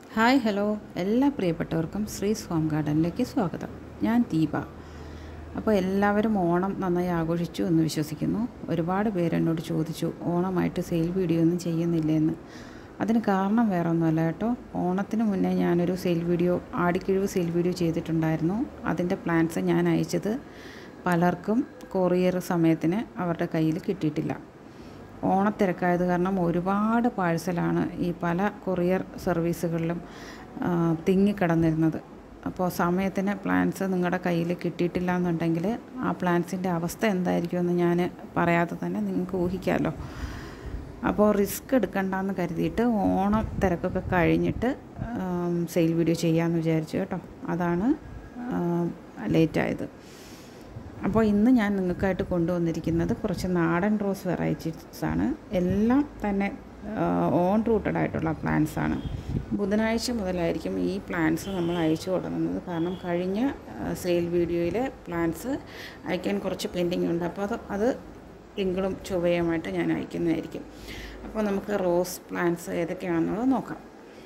hi hello എല്ലാ പ്രിയപ്പെട്ടവർക്കും ശ്രീസ് home ഗാർഡനിലേക്ക് സ്വാഗതം ഞാൻ ദീപ അപ്പോൾ എല്ലാവരും ഓണം നന്നായി ആഘോഷിച്ചു എന്ന് വിശ്വസിക്കുന്നു ഒരുപാട് പേര് എന്നോട് ചോദിച്ചു ഓണമായിട്ട് സെയിൽ വീഡിയോ ഒന്നും ചെയ്യുന്നില്ല എന്ന് അതിന് കാരണം വേറെ ഒന്നുമല്ല കേട്ടോ ഓണത്തിന് മുന്നേ ഞാനൊരു സെയിൽ വീഡിയോ ആടിക്കിഴിവ് സെയിൽ വീഡിയോ ചെയ്തിട്ടുണ്ടായിരുന്നു അതിൻ്റെ പ്ലാൻസ് ഞാൻ അയച്ചത് പലർക്കും കൊറിയർ സമയത്തിന് അവരുടെ കയ്യിൽ കിട്ടിയിട്ടില്ല ഓണത്തിരക്കായത് കാരണം ഒരുപാട് പാഴ്സലാണ് ഈ പല കൊറിയർ സർവീസുകളിലും ആ, തിങ്ങിക്കിടന്നിരുന്നത് അപ്പോൾ സമയത്തിന് പ്ലാൻസ് നിങ്ങളുടെ കയ്യിൽ കിട്ടിയിട്ടില്ല എന്നുണ്ടെങ്കിൽ ആ പ്ലാൻസിൻ്റെ അവസ്ഥ എന്തായിരിക്കുമെന്ന് ഞാൻ പറയാതെ തന്നെ നിങ്ങൾക്ക് ഊഹിക്കാമല്ലോ അപ്പോൾ റിസ്ക് എടുക്കണ്ടെന്ന് കരുതിയിട്ട് ഓണം തിരക്കൊക്കെ കഴിഞ്ഞിട്ട് സെയിൽ വീഡിയോ ചെയ്യാമെന്ന് വിചാരിച്ചു കേട്ടോ അതാണ് ലേറ്റായത് അപ്പോൾ ഇന്ന് ഞാൻ നിങ്ങൾക്കായിട്ട് കൊണ്ടുവന്നിരിക്കുന്നത് കുറച്ച് നാടൻ റോസ് വെറൈറ്റീസ് ആണ് എല്ലാം തന്നെ ഓൺ റൂട്ടഡ് ആയിട്ടുള്ള പ്ലാന്റ്സ് ആണ് ബുധനാഴ്ച മുതലായിരിക്കും ഈ പ്ലാന്റ്സ് നമ്മൾ അയച്ചു തുടങ്ങുന്നത് കാരണം കഴിഞ്ഞ സെയിൽ വീഡിയോയിലെ പ്ലാന്റ്സ് അയക്കാൻ കുറച്ച് പെൻഡിങ് ഉണ്ട് അപ്പോൾ അത് അത് തിങ്കളും ചൊവ്വയുമായിട്ട് ഞാൻ അയക്കുന്നതായിരിക്കും അപ്പോൾ നമുക്ക് റോസ് പ്ലാന്റ്സ് ഏതൊക്കെയാണെന്നുള്ളത് നോക്കാം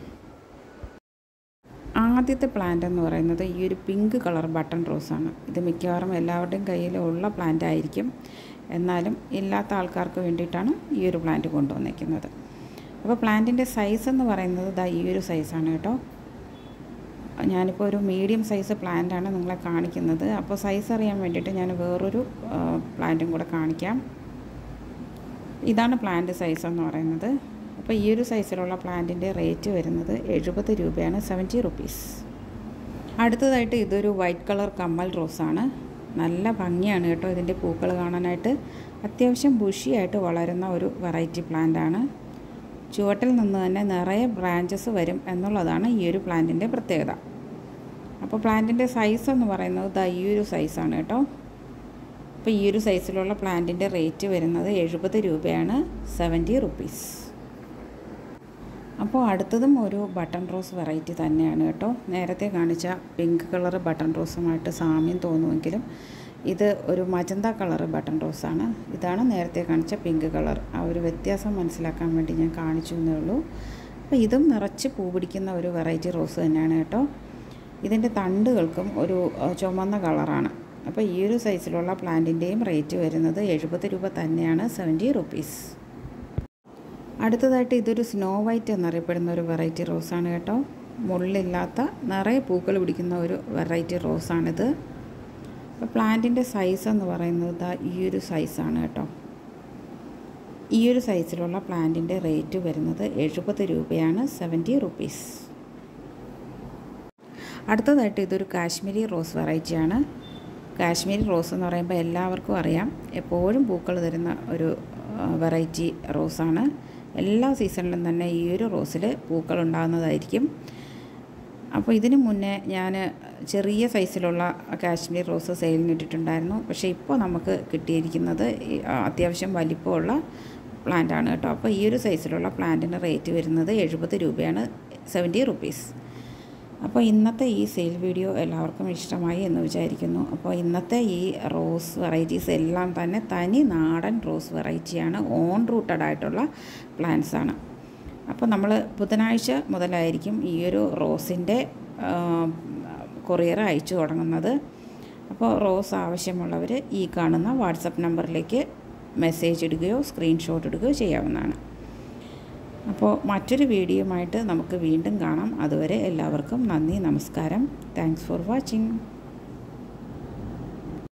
ആദ്യത്തെ പ്ലാന്റ് എന്ന് പറയുന്നത് ഈ ഒരു പിങ്ക് കളർ ബട്ടൺ റോസാണ് ഇത് മിക്കവാറും എല്ലാവരുടെയും കയ്യിലുള്ള പ്ലാന്റ് ആയിരിക്കും എന്നാലും ഇല്ലാത്ത ആൾക്കാർക്ക് വേണ്ടിയിട്ടാണ് ഈ ഒരു പ്ലാന്റ് കൊണ്ടുവന്നിരിക്കുന്നത് അപ്പോൾ പ്ലാന്റിൻ്റെ സൈസ് എന്ന് പറയുന്നത് ദാ ഈ ഒരു സൈസാണ് കേട്ടോ ഞാനിപ്പോൾ ഒരു മീഡിയം സൈസ് പ്ലാന്റാണ് നിങ്ങളെ കാണിക്കുന്നത് അപ്പോൾ സൈസ് അറിയാൻ വേണ്ടിയിട്ട് ഞാൻ വേറൊരു പ്ലാന്റും കൂടെ കാണിക്കാം ഇതാണ് പ്ലാന്റ് സൈസ് എന്ന് പറയുന്നത് അപ്പോൾ ഈ ഒരു സൈസിലുള്ള പ്ലാന്റിൻ്റെ റേറ്റ് വരുന്നത് എഴുപത് രൂപയാണ് സെവൻറ്റി റുപ്പീസ് അടുത്തതായിട്ട് ഇതൊരു വൈറ്റ് കളർ കമ്മൽ റോസാണ് നല്ല ഭംഗിയാണ് കേട്ടോ ഇതിൻ്റെ പൂക്കൾ കാണാനായിട്ട് അത്യാവശ്യം ബുഷിയായിട്ട് വളരുന്ന ഒരു വെറൈറ്റി പ്ലാന്റാണ് ചുവട്ടിൽ നിന്ന് തന്നെ നിറയെ ബ്രാഞ്ചസ് വരും എന്നുള്ളതാണ് ഈ ഒരു പ്ലാന്റിൻ്റെ പ്രത്യേകത അപ്പോൾ പ്ലാന്റിൻ്റെ സൈസ് എന്ന് പറയുന്നത് ദാ ഈ ഒരു സൈസാണ് കേട്ടോ അപ്പോൾ ഈ ഒരു സൈസിലുള്ള പ്ലാന്റിൻ്റെ റേറ്റ് വരുന്നത് എഴുപത് രൂപയാണ് സെവൻറ്റി റുപ്പീസ് അപ്പോൾ അടുത്തതും ഒരു ബട്ടൺ റോസ് വെറൈറ്റി തന്നെയാണ് കേട്ടോ നേരത്തെ കാണിച്ച പിങ്ക് കളർ ബട്ടൺ റോസുമായിട്ട് സാമ്യം തോന്നുമെങ്കിലും ഇത് ഒരു മജന്ത കളർ ബട്ടൺ റോസാണ് ഇതാണ് നേരത്തെ കാണിച്ച പിങ്ക് കളർ ആ ഒരു വ്യത്യാസം മനസ്സിലാക്കാൻ വേണ്ടി ഞാൻ കാണിച്ചു എന്നേ ഉള്ളൂ അപ്പോൾ ഇതും നിറച്ച് പൂ പിടിക്കുന്ന ഒരു വെറൈറ്റി റോസ് തന്നെയാണ് കേട്ടോ ഇതിൻ്റെ തണ്ടുകൾക്കും ഒരു അഹ്, ചുമന്ന കളറാണ് അപ്പോൾ ഈ ഒരു സൈസിലുള്ള പ്ലാന്റിൻ്റെയും റേറ്റ് വരുന്നത് എഴുപത് രൂപ തന്നെയാണ് സെവൻറ്റി റുപ്പീസ് അടുത്തതായിട്ട് ഇതൊരു സ്നോ വൈറ്റ് എന്നറിയപ്പെടുന്ന ഒരു വെറൈറ്റി റോസാണ് കേട്ടോ മുള്ളില്ലാത്ത നിറയെ പൂക്കൾ പിടിക്കുന്ന ഒരു വെറൈറ്റി റോസാണിത് അപ്പോൾ പ്ലാന്റിൻ്റെ സൈസ് എന്ന് പറയുന്നത് ദാ ഈ ഒരു സൈസാണ് കേട്ടോ ഈ ഒരു സൈസിലുള്ള പ്ലാന്റിൻ്റെ റേറ്റ് വരുന്നത് എഴുപത് രൂപയാണ് സെവൻറ്റി റുപ്പീസ് അടുത്തതായിട്ട് ഇതൊരു കാശ്മീരി റോസ് വെറൈറ്റിയാണ് കാശ്മീരി റോസ് എന്ന് പറയുമ്പോൾ എല്ലാവർക്കും അറിയാം എപ്പോഴും പൂക്കൾ തരുന്ന ഒരു വെറൈറ്റി റോസാണ് എല്ലാ സീസണിലും തന്നെ ഈ ഒരു റോസിൽ പൂക്കൾ ഉണ്ടാകുന്നതായിരിക്കും അപ്പോൾ ഇതിനു മുന്നേ ഞാൻ ചെറിയ സൈസിലുള്ള കാശ്മീർ റോസ് സെയിലിന് ഇട്ടിട്ടുണ്ടായിരുന്നു പക്ഷേ ഇപ്പോൾ നമുക്ക് കിട്ടിയിരിക്കുന്നത് ഈ അത്യാവശ്യം വലിപ്പമുള്ള പ്ലാന്റ് ആണ് കേട്ടോ അപ്പോൾ ഈ ഒരു സൈസിലുള്ള പ്ലാന്റിന് റേറ്റ് വരുന്നത് എഴുപത് രൂപയാണ് സെവൻറ്റി റുപ്പീസ് അപ്പോൾ ഇന്നത്തെ ഈ സെയിൽ വീഡിയോ എല്ലാവർക്കും ഇഷ്ടമായി എന്ന് വിചാരിക്കുന്നു അപ്പോൾ ഇന്നത്തെ ഈ റോസ് വെറൈറ്റീസ് എല്ലാം തന്നെ തനി നാടൻ റോസ് വെറൈറ്റിയാണ് ഓൺ റൂട്ടഡ് ആയിട്ടുള്ള പ്ലാന്റ്സ് ആണ് അപ്പോൾ നമ്മൾ ബുധനാഴ്ച മുതലായിരിക്കും ഈ ഒരു റോസിൻ്റെ കൊറിയർ അയച്ചു തുടങ്ങുന്നത് അപ്പോൾ റോസ് ആവശ്യമുള്ളവർ ഈ കാണുന്ന വാട്സപ്പ് നമ്പറിലേക്ക് മെസ്സേജ് ഇടുകയോ സ്ക്രീൻഷോട്ട് ഇടുകയോ ചെയ്യാവുന്നതാണ് അപ്പോൾ മറ്റൊരു വീഡിയോയുമായിട്ട് നമുക്ക് വീണ്ടും കാണാം അതുവരെ എല്ലാവർക്കും നന്ദി നമസ്കാരം താങ്ക്സ് ഫോർ വാച്ചിങ്